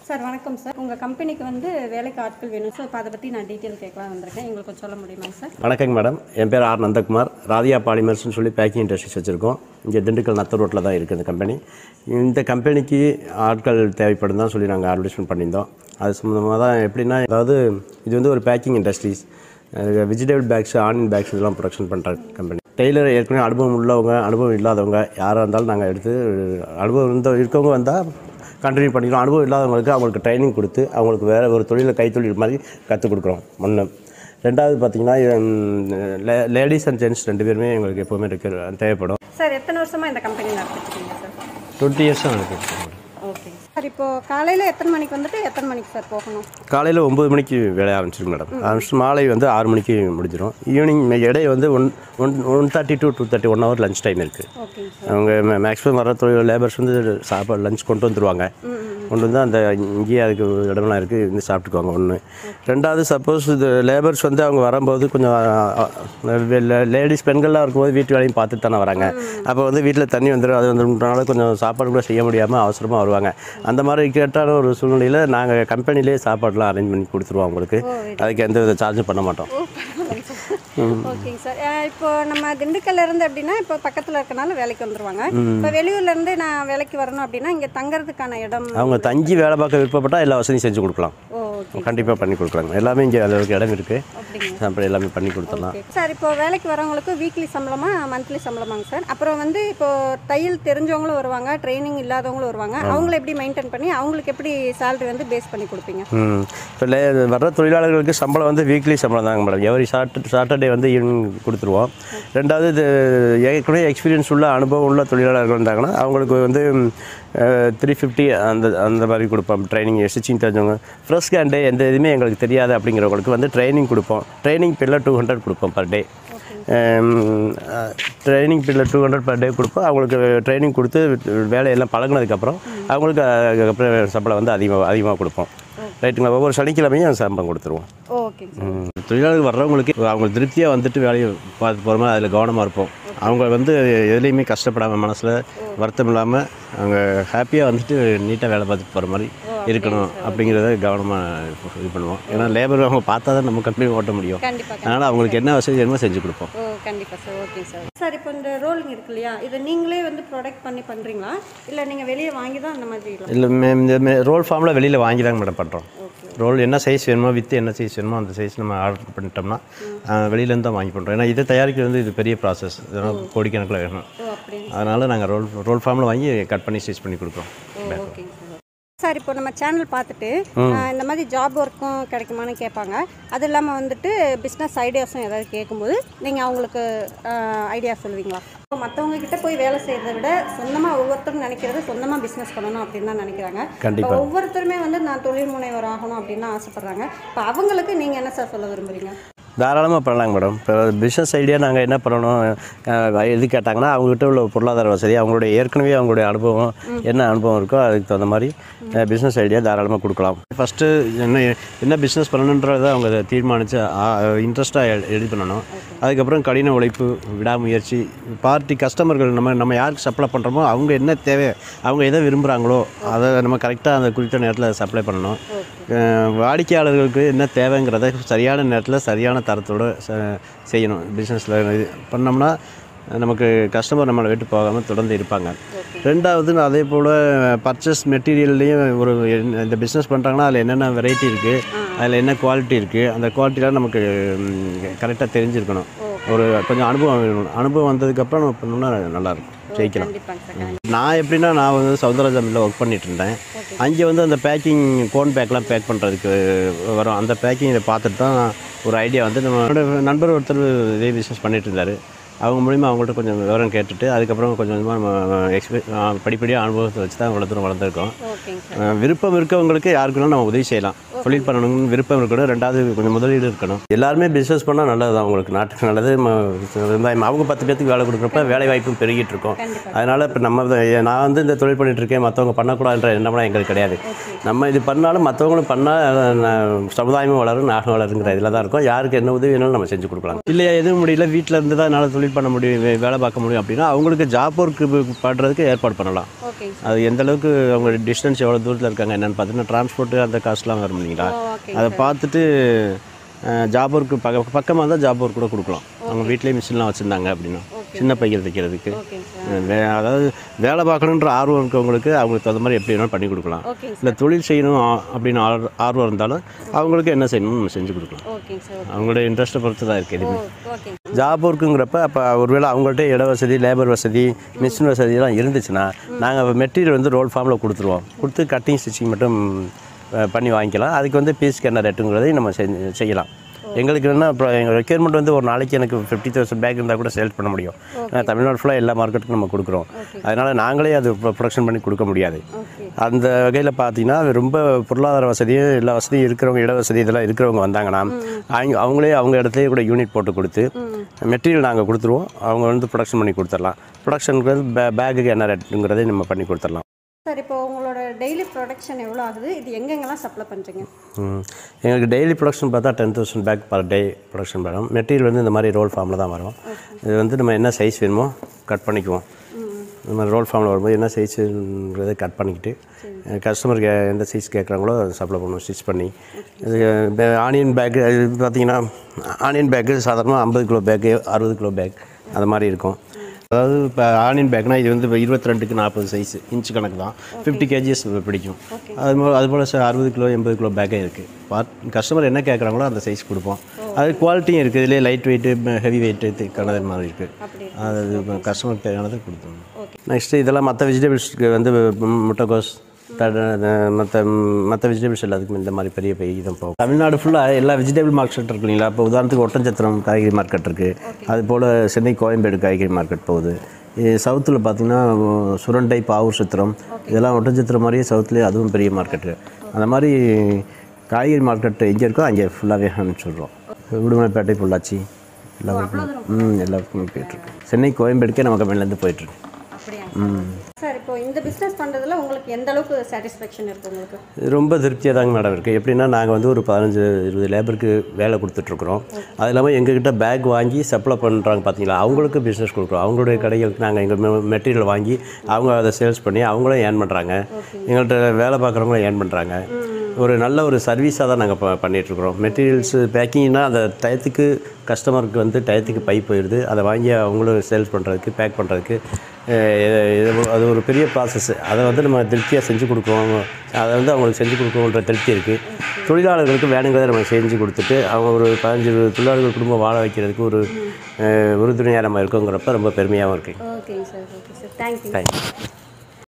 Sir வணக்கம் sir உங்கள் கம்பெனிக்கு வந்து வேலைக்கு ஆட்கள் வேணும் சார் இப்போ அதை பற்றி நான் டீட்டெயில் கேட்கலாம் வந்திருக்கேன் எங்களுக்கு கொஞ்சம் சொல்ல முடியுமா சார் வணக்கங்க மேடம் என் பேர் ஆர் நந்தகுமார் ராதியா பாலிமர்ஸ்னு சொல்லி பேக்கிங் இண்டஸ்ட்ரீஸ் வச்சுருக்கோம் இங்கே திண்டுக்கல் நத்தர் ரோட்டில் தான் இருக்குது இந்த கம்பெனி இந்த கம்பெனிக்கு ஆட்கள் தேவைப்படும் தான் சொல்லி நாங்கள் அட்வர்டைஸ்மெண்ட் பண்ணியிருந்தோம் அது சம்மந்தமாக தான் எப்படின்னா அதாவது இது வந்து ஒரு packing industries vegetable bags onion bags இதெல்லாம் ப்ரொடக்ஷன் பண்ணுற கம்பெனி டெய்லர் ஏற்கனவே அனுபவம் உள்ளவங்க அனுபவம் இல்லாதவங்க யாராக இருந்தாலும் நாங்கள் எடுத்து அனுபவம் இருந்த இருக்கவங்க வந்தால் கண்டினியூ பண்ணிக்கலாம் அனுபவம் இல்லாதவங்களுக்கு அவங்களுக்கு ட்ரைனிங் கொடுத்து அவங்களுக்கு வேறு ஒரு தொழிலை கைத்தொழில் மாதிரி கற்றுக் கொடுக்குறோம் ஒன்று ரெண்டாவது பார்த்தீங்கன்னா லேடிஸ் அண்ட் ஜென்ட்ஸ் ரெண்டு பேருமே எங்களுக்கு எப்போவுமே இருக்க தேவைப்படும் சார் எத்தனை வருஷமாக இந்த கம்பெனி நடத்திட்டுருக்கீங்க சார் டுவெண்ட்டி இயர்ஸாக எனக்கு ஓகே சார் இப்போது காலையில் எத்தனை மணிக்கு வந்துட்டு எத்தனை மணிக்கு சார் போகணும் காலையில் ஒம்பது மணிக்கு வேலைய ஆரம்பிச்சிருக்கு மேடம் ஆரம்பிச்சு மாலை வந்து ஆறு மணிக்கு முடிஞ்சிடும் ஈவினிங் இடையே வந்து one one one thirty to two thirty one hour lunch time இருக்குது ஓகேங்க சார் அவங்க மேக்ஸிமம் வர தொழில் லேபர்ஸ் வந்து சாப்பாடு லஞ்ச் கொண்டு வந்துருவாங்க கொண்டு வந்து அந்த இங்கேயே அதுக்கு இடமெல்லாம் இருக்குது இருந்து சாப்பிட்டுக்குவாங்க ஒன்று ரெண்டாவது சப்போஸ் இது லேபர்ஸ் வந்து அவங்க வரும்போது கொஞ்சம் லேடிஸ் பெண்கள்லாம் இருக்கும்போது வீட்டு வேலையும் பார்த்துட்டு தானே வராங்க அப்போ வந்து வீட்டில் தண்ணி வந்துடும் அது வந்துனால கொஞ்சம் சாப்பாடு கூட செய்ய முடியாமல் அவசரமாக வருவாங்க அந்த மாதிரி கேட்டான ஒரு சூழ்நிலையில் நாங்கள் கம்பெனிலே சாப்பாடுலாம் அரேஞ்ச் பண்ணி கொடுத்துருவோம் அவங்களுக்கு அதுக்கு எந்த வித சார்ஜும் பண்ண மாட்டோம் ஓகேங்க சார் அஹ் இப்போ நம்ம திண்டுக்கல்ல இருந்து அப்படின்னா இப்போ பக்கத்தில் இருக்கனால வேலைக்கு வந்துருவாங்க இப்போ வெளியூர்ல இருந்து நான் வேலைக்கு வரணும் அப்படின்னா இங்கே தங்கறதுக்கான இடம் அவங்க தங்கி வேலை பார்க்க விருப்பப்பட்டால் எல்லா வசதியும் செஞ்சு கொடுக்கலாம் ஓ ஓகே கண்டிப்பாக பண்ணி கொடுக்கலாங்க எல்லாமே இங்கே அளவுக்கு இடம் இருக்குது அப்படிங்க அப்படி எல்லாமே பண்ணி கொடுத்துடலாம் ஓகே சார் இப்போ வேலைக்கு வரவங்களுக்கு வீக்லி சம்பளமா மந்த்லி சம்பளமாங்க சார் அப்புறம் வந்து இப்போ தையல் தெரிஞ்சவங்களும் வருவாங்க ட்ரைனிங் இல்லாதவங்களும் வருவாங்க அவங்கள எப்படி மெயின்டைன் பண்ணி அவங்களுக்கு எப்படி சேலரி வந்து பேஸ் பண்ணி கொடுப்பீங்க ம் இப்போ லே வர்ற தொழிலாளர்களுக்கு சம்பளம் வந்து வீக்லி சம்பளம் தாங்க மேடம் எவரி சாட்டர் சாட்டர்டே வந்து ஈவினிங் கொடுத்துருவோம் ரெண்டாவது இது ஏற்கனவே எக்ஸ்பீரியன்ஸ் உள்ள அனுபவம் உள்ள தொழிலாளர்கள் இருந்தாங்கன்னா அவங்களுக்கு வந்து த்ரீ ஃபிஃப்டி அந்த அந்த மாதிரி கொடுப்போம் ட்ரைனிங் ஸ்டிச்சிங் தெரிஞ்சவங்க ஃப்ரெஷ் கேண்டே எந்த இதுவுமே எங்களுக்கு தெரியாது அப்படிங்கிறவங்களுக்கு வந்து ட்ரைனிங் கொடுப்போம் ட்ரைனிங் பீரியடில் டூ ஹண்ட்ரட் கொடுப்போம் பர் டே ட்ரைனிங் பீரியடில் டூ ஹண்ட்ரட் பர் டே கொடுப்போம் அவங்களுக்கு ட்ரைனிங் கொடுத்து வேலையெல்லாம் பழகுனதுக்கப்புறம் அவங்களுக்கு அதுக்கப்புறம் சம்பளம் வந்து அதிகமாக அதிகமாக கொடுப்போம் ரைட்டுங்களா ஒவ்வொரு சனிக்கிழமையும் சம்பளம் கொடுத்துருவோம் ஓகேங்க சார் ம். தொழிலாளர்கள் வர்றவங்களுக்கு அவங்க திருப்தியாக வந்துட்டு வேலையை பார்த்து போகிற மாதிரி அதில் கவனமாக இருப்போம் அவங்க வந்து எதுலேயுமே கஷ்டப்படாமல் மனசில் வருத்தம் இல்லாமல் அவங்க ஹாப்பியாக வந்துட்டு நீட்டாக வேலை பார்த்துட்டு போகிற மாதிரி இருக்கணும் அப்படிங்கிறத கவனமாக இது பண்ணுவோம் ஏன்னா லேபர் அவங்க பார்த்தா தான் நம்ம கம்பெனி ஓட்ட முடியும் கண்டிப்பா அதனால் அவங்களுக்கு என்ன வசதி வேணுமோ செஞ்சு கொடுப்போம் ஓ கண்டிப்பா சார் ஓகே சார் சார் இப்போ இந்த ரோலிங் இருக்கு இல்லையா இதை நீங்களே வந்து ப்ரொடக்ட் பண்ணி பண்றீங்களா இல்லை நீங்க வெளியே வாங்கி தான் அந்த மாதிரி இல்லை இல்லை மே- இந்த ரோல் ஃபார்மில் வெளியில் வாங்கி தாங்க மேடம் பண்ணுறோம் ரோல் என்ன சைஸ் வேணுமோ வித்து என்ன சைஸ் வேணுமோ அந்த சைஸ் நம்ம ஆர்டர் பண்ணிட்டோம்னா அஹ், வெளியிலேருந்து தான் வாங்கி பண்ணுறோம் ஏன்னா இதை தயாரிக்கிறது வந்து இது பெரிய ப்ராசஸ் இதெல்லாம் கோடிக்கணக்கில் வேணும் ஓ அப்படி அதனால் நாங்கள் ரோல் ரோல் ஃபார்மில் வாங்கி கட் பண்ணி ஸ்டிச் பண்ணி கொடுக்குறோம் ஓ ஓகேங்க சார் சார் இப்போ நம்ம சேனல் பார்த்துட்டு ஆஹ், இந்த மாதிரி ஜாப் ஒர்க்கும் கிடைக்குமான்னு கேட்பாங்க அது இல்லாமல் வந்துட்டு பிஸ்னஸ் ஐடியாஸும் ஏதாவது கேட்கும்போது நீங்கள் அவங்களுக்கு ஐடியா சொல்லுவீங்களா இப்போ மற்றவங்க கிட்ட போய் வேலை செய்கிறத விட சொந்தமாக ஒவ்வொருத்தரும் நினைக்கிறது சொந்தமாக பிஸ்னஸ் பண்ணணும் அப்படின்னு தான் நினைக்கிறாங்க கண்டிப்பா. இப்போ ஒவ்வொருத்தருமே வந்து நான் தொழில் முனைவர் ஆகணும் அப்படின்னு தான் ஆசைப்பட்றாங்க இப்போ அவங்களுக்கு நீங்கள் என்ன சார் சொல்ல விரும்புறீங்க தாராளமாக பண்ணலாங்க மேடம் இப்போ பிஸ்னஸ் ஐடியா நாங்கள் என்ன பண்ணணும் அஹ், எது கேட்டாங்கன்னா அவங்ககிட்ட உள்ள பொருளாதார வசதி அவங்களுடைய ஏற்கனவே அவங்களுடைய அனுபவம் என்ன அனுபவம் இருக்கோ அதுக்கு தகுந்த மாதிரி பிஸ்னஸ் ஐடியா தாராளமாக கொடுக்கலாம் ஃபஸ்ட்டு என்ன என்ன பிஸ்னஸ் பண்ணணுன்றதை அவங்க தீர்மானித்து இன்ட்ரெஸ்ட்டாக இது பண்ணணும் அதுக்கப்புறம் கடின உழைப்பு விடாமுயற்சி பார்ட்டி கஸ்டமர்கள் நம்ம நம்ம யாருக்கு சப்ளை பண்ணுறோமோ அவங்க என்ன தேவை அவங்க எதை விரும்புகிறாங்களோ அதை நம்ம கரெக்டாக அந்த குறித்த நேரத்தில் சப்ளை பண்ணணும் அஹ் வாடிக்கையாளர்களுக்கு என்ன தேவைங்கிறத சரியான நேரத்தில் சரியான தரத்தோடு செய்யணும் பிஸ்னஸில் இது பண்ணோம்னா நமக்கு கஸ்டமர் நம்மளை விட்டு போகாமல் தொடர்ந்து இருப்பாங்க ரெண்டாவது அதே போல் பர்ச்சேஸ் மெட்டீரியல்லையும் ஒரு என்ன- இந்த பிஸ்னஸ் பண்ணுறாங்கன்னா அதில் என்னென்ன வெரைட்டி இருக்குது அதில் என்ன குவாலிட்டி இருக்குது அந்த குவாலிட்டிலாம் நமக்கு கரெக்டாக தெரிஞ்சிருக்கணும் ஒரு கொஞ்சம் அனுபவம் வேணும் அனுபவம் வந்ததுக்கப்புறம் நம்ம பண்ணோம்னா நல்லாயிருக்கும் ஜெயிக்கலாம் கண்டிப்பாங்க சார் நான் எப்படின்னா நான் வந்து சவுந்தரராஜா மில்லில் ஒர்க் பண்ணிட்டு இருந்தேன் அங்கே வந்து அந்த பேக்கிங் கோன் பேக்லாம் பேக் பண்ணுறதுக்கு வரும் அந்த பேக்கிங் இதை பார்த்துட்டு தான் ஒரு ஐடியா வந்து நம்ம என்னோட நண்பர் ஒருத்தர் இதே பிஸ்னஸ் பண்ணிட்டு இருந்தார் அவங்க மூலிமா அவங்கள்ட்ட கொஞ்சம் விவரம் கேட்டுட்டு அதுக்கப்புறம் கொஞ்சம் கொஞ்சமாக நம்ம எக்ஸ்பீ படிப்படியாக அனுபவத்தை வச்சு தான் இவ்வளோ தூரம் வளர்ந்துருக்கோம் ஓகேங்க சார் அஹ் விருப்பம் இருக்கவங்களுக்கு யாருக்குனாலும் நம்ம உதவி செய்யலாம் தொழில் பண்ணணும்னு விருப்பம் இருக்கணும் ரெண்டாவது கொஞ்சம் முதலீடு இருக்கணும் எல்லாருமே பிஸ்னஸ் பண்ணால் நல்லது தான் உங்களுக்கு நாட்டுக்கு நல்லது ம- விவசாயம் அவங்க பத்து பேத்துக்கு வேலை கொடுக்குறப்ப வேலை வாய்ப்பும் பெருகிட்டு இருக்கும் அதனால் இப்போ நம்ம இத- நான் வந்து இந்த தொழில் பண்ணிட்டு இருக்கேன் மற்றவங்க பண்ணக்கூடாதுன்ற எண்ணம்லாம் எங்களுக்கு கிடையாது நம்ம இது பண்ணாலும் மற்றவங்களும் பண்ணால் சமுதாயமும் வளரும் நாடும் வளருங்கிற இதில் தான் இருக்கும் யாருக்கு என்ன உதவி வேணாலும் நம்ம செஞ்சு கொடுக்கலாம் இல்லையா எதுவும் முடியல வீட்டில் இருந்து தான் என்னால் தொழில் பண்ண முடியும் வே- வேலை பார்க்க முடியும் அப்படின்னா அவங்களுக்கு ஜாப் ஒர்க் பண்ணுறதுக்கு ஏற்பாடு பண்ணலாம் ஓகேங்க சார் அது எந்த அளவுக்கு அவங்க டிஸ்டன்ஸ் எவ்வளோ தூரத்தில் இருக்காங்க என்னென்னு பார்த்தீங்கன்னா டிரான்ஸ்போர்ட்டு அந்த காஸ்ட்லாம் வரும் இல்லைங்களா ஓகே அதை பார்த்துட்டு ஜாப் ஒர்க்கு பக்க பக்கமாக இருந்தால் ஜாப் ஒர்க் கூட கொடுக்கலாம் அவங்க வீட்லேயே மிஷின்லாம் வச்சுருந்தாங்க அப்படின்னா சின்ன பையன் தைக்கிறதுக்கு ஓகேங்க சார் வே அதாவது வேலை பார்க்கணுன்ற ஆர்வம் இருக்கவங்களுக்கு அவங்களுக்கு தகுந்த மாதிரி எப்படி வேணாலும் பண்ணி கொடுக்கலாம் ஓகேங்க சார் இல்லை தொழில் செய்யணும் ஆ- அப்படின்னு ஆர்- ஆர்வம் இருந்தாலும் அவங்களுக்கு என்ன செய்யணும்னு நம்ம செஞ்சு கொடுக்கலாம் ஓகேங்க சார் அவங்களோட இன்ட்ரெஸ்ட்டை பொறுத்து தான் இருக்குது ஓ எதுவுமே ஓகேங்க ஜாப் ஒர்க்குங்கிறப்ப அப்போ ஒருவேளை அவங்கள்ட்ட இட வசதி லேபர் வசதி மிஷின் வசதியெல்லாம் இருந்துச்சுன்னா நாங்கள் மெட்டீரியல் வந்து ரோல் ஃபார்மில் கொடுத்துருவோம் கொடுத்து கட்டிங் ஸ்டிச்சிங் மட்டும் அஹ், பண்ணி வாங்கிக்கலாம் அதுக்கு வந்து பீஸ்க்கு என்ன ரேட்டுங்கிறதையும் நம்ம செஞ்சு செய்யலாம் எங்களுக்கு என்ன இப்போ எங்கள் ரெக்யர்மெண்ட் வந்து ஒரு நாளைக்கு எனக்கு ஃபிஃப்டி தௌசண்ட் பேக் இருந்தால் கூட சேல்ஸ் பண்ண முடியும் ஏன்னா தமிழ்நாடு ஃபுல்லாக எல்லா மார்க்கெட்டுக்கும் நம்ம கொடுக்குறோம் அதனால் நாங்களே அது ப்ரொடக்ஷன் பண்ணி கொடுக்க முடியாது ஓகே அந்த வகையில் பார்த்தீங்கன்னா ரொம்ப பொருளாதார வசதியும் எல்லா வசதியும் இருக்கிறவங்க இட வசதி இதெல்லாம் இருக்கிறவங்க வந்தாங்கன்னா அவங்க அவங்களே அவங்க இடத்துலயே கூட யூனிட் போட்டு கொடுத்து மெட்டீரியல் நாங்கள் கொடுத்துருவோம் அவங்க வந்து ப்ரொடக்ஷன் பண்ணி கொடுத்துடலாம் ப்ரொடக்ஷனுக்கு வந்து பே பேக்குக்கு என்ன ரேட்டுங்கிறதை நம்ம பண்ணி கொடுத்துடலாம் சார் இப்போ உங்களோட டெய்லி ப்ரொடக்ஷன் எவ்வளோ ஆகுது இது எங்கெங்கெல்லாம் சப்ளை பண்ணுறீங்க ம். எங்களுக்கு டெய்லி ப்ரொடக்ஷன் பார்த்தா ten thousand bag per day production வரும் மெட்டீரியல் வந்து இந்த மாதிரி ரோல் ஃபார்மில் தான் வரும் இது வந்து நம்ம என்ன சைஸ் வேணுமோ கட் பண்ணிக்குவோம் இந்த மாதிரி ரோல் ஃபார்மில் வரும்போது என்ன சைஸுன்றதை கட் பண்ணிக்கிட்டு கஸ்டமருக்கு எந்த சைஸ் கேட்குறாங்களோ அதை சப்ளை பண்ணுவோம் ஸ்டிச் பண்ணி இது ஆனியன் பேக்கு இது பார்த்தீங்கன்னா ஆனியன் பேக்கு சாதாரணமாக ஐம்பது கிலோ பேக்கு அறுபது கிலோ பேக் அது மாதிரி இருக்கும் அதாவது இப்போ ஆனியன் பேக்னா இது வந்து இப்போ இருபத்தி ரெண்டுக்கு நாற்பது சைஸ் இன்ச் கணக்கு தான் ஃபிஃப்டி கேஜிஎஸ் பிடிக்கும் அது போல் அது போல் அறுபது கிலோ எண்பது கிலோ பேக்கே இருக்குது பார்ட் கஸ்டமர் என்ன கேட்குறாங்களோ அந்த சைஸ் கொடுப்போம் அது குவாலிட்டியும் இருக்குது இதுலேயே லைட் வெயிட்டு ஹெவி வெயிட்டு கணது மாதிரி இருக்குது அது கஸ்டமர் தேவையானது கொடுத்தோம் நெக்ஸ்ட்டு இதெல்லாம் மற்ற வெஜிடபிள்ஸ்க்கு வந்து ம், முட்டைக்கோஸ் மற்ற மற்ற வெஜிடபிள்ஸ் எல்லாத்துக்கும் இந்த மாதிரி பெரிய பெரிய இதம் போகும் தமிழ்நாடு ஃபுல்லாக எல்லா வெஜிடபிள் மார்க்கெட் இருக்கு இல்லைங்களா இப்போ உதாரணத்துக்கு ஒட்டஞ்சத்திரம் காய்கறி மார்க்கெட் இருக்குது அது போல் சென்னை கோயம்பேடு காய்கறி மார்க்கெட் போகுது சவுத்தில் பார்த்தீங்கன்னா சுரண்டை பாவூர் சித்திரம் இதெல்லாம் ஒட்டஞ்சத்திரம் மாதிரியே சவுத்துலேயே அதுவும் பெரிய மார்க்கெட்டு அந்த மாதிரி காய்கறி மார்க்கெட் எங்கே இருக்கோ அங்கே ஃபுல்லாகவே அனுப்பிச்சுட்றோம் உடுமலைப்பேட்டை பொள்ளாச்சி எல்லா ஊருக்கும் ம் எல்லா ஊருக்குமே போயிட்டுருக்கு சென்னை கோயம்பேடுக்கே நம்ம கம்பெனிலேருந்து போயிட்டுருக்கு அப்படியா சார் இப்போ இந்த பிஸ்னஸ் பண்ணுறதுல உங்களுக்கு எந்த அளவுக்கு சாட்டிஸ்ஃபேக்ஷன் இருக்குது உங்களுக்கு இது ரொம்ப திருப்தியாக தாங்க மேடம் இருக்குது எப்படின்னா நாங்கள் வந்து ஒரு பதினஞ்சு இருபது லேபருக்கு வேலை கொடுத்துட்ருக்குறோம் அது இல்லாமல் எங்ககிட்ட பேக் வாங்கி சப்ளை பண்ணுறாங்க பார்த்தீங்களா அவங்களுக்கு பிஸ்னஸ் கொடுக்குறோம் அவங்களுடைய கடைகளுக்கு நாங்கள் எங்கள் மெட்டீரியல் வாங்கி அவங்க அதை சேல்ஸ் பண்ணி அவங்களும் ஏர்ன் பண்ணுறாங்க எங்கள்கிட்ட வேலை பார்க்குறவங்களும் ஏர்ன் பண்ணுறாங்க ஒரு நல்ல ஒரு சர்வீஸாக தான் நாங்கள் ப பண்ணிகிட்ருக்குறோம் மெட்டீரியல்ஸ் பேக்கிங்னா அந்த டயத்துக்கு கஸ்டமருக்கு வந்து டயத்துக்கு பை போயிடுது அதை வாங்கி அவங்களும் சேல்ஸ் பண்ணுறதுக்கு பேக் பண்ணுறதுக்கு அது ஒரு பெரிய ப்ராசஸ் அதை வந்து நம்ம திருப்தியாக செஞ்சு கொடுக்குறோம் அதை வந்து அவங்களுக்கு செஞ்சு கொடுக்கணுன்ற திருப்தி இருக்குது தொழிலாளர்களுக்கு வேணுங்கிறத நம்ம செஞ்சு கொடுத்துட்டு அவங்க ஒரு பதினஞ்சு இருபது தொழிலாளர்கள் குடும்பம் வாழ வைக்கிறதுக்கு ஒரு அஹ், உறுதுணையாக நம்ம இருக்கோங்கிறப்ப ரொம்ப பெருமையாகவும் இருக்குது ஓகேங்க sir okay sir thank you thank you